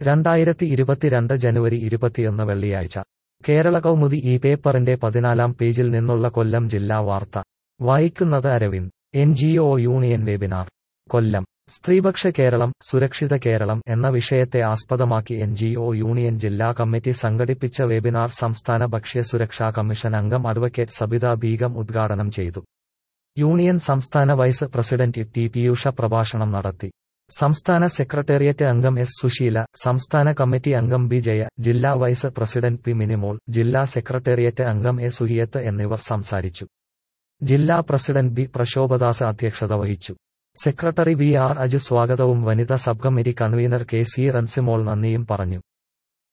രണ്ടായിരത്തി ഇരുപത്തിരണ്ട് ജനുവരി ഇരുപത്തിയൊന്ന് വെള്ളിയാഴ്ച കേരള കൗമുദി ഈ പേപ്പറിന്റെ പതിനാലാം പേജിൽ നിന്നുള്ള കൊല്ലം ജില്ലാ വാർത്ത വായിക്കുന്നത് Aravind N G O union webinar Kollam സ്ത്രീപക്ഷ കേരളം സുരക്ഷിത കേരളം എന്ന വിഷയത്തെ ആസ്പദമാക്കി എൻ ജി ഒ യൂണിയൻ ജില്ലാ കമ്മിറ്റി സംഘടിപ്പിച്ച വെബിനാർ സംസ്ഥാന ഭക്ഷ്യ സുരക്ഷാ കമ്മീഷൻ അംഗം അഡ്വക്കേറ്റ് സബിത ബീഗം ഉദ്ഘാടനം ചെയ്തു യൂണിയൻ സംസ്ഥാന വൈസ് പ്രസിഡന്റ് ടി പിയൂഷ പ്രഭാഷണം നടത്തി സംസ്ഥാന സെക്രട്ടേറിയറ്റ് അംഗം എസ് സുശീല സംസ്ഥാന കമ്മിറ്റി അംഗം ബി ജയ ജില്ലാ വൈസ് പ്രസിഡന്റ് പി മിനിമോൾ ജില്ലാ സെക്രട്ടേറിയറ്റ് അംഗം എ സുഹിയത്ത് എന്നിവർ സംസാരിച്ചു ജില്ലാ പ്രസിഡന്റ് ബി പ്രശോഭദാസ് അധ്യക്ഷത വഹിച്ചു സെക്രട്ടറി വി ആർ അജു സ്വാഗതവും വനിതാ sub committee convener K C Ransimol നന്ദിയും പറഞ്ഞു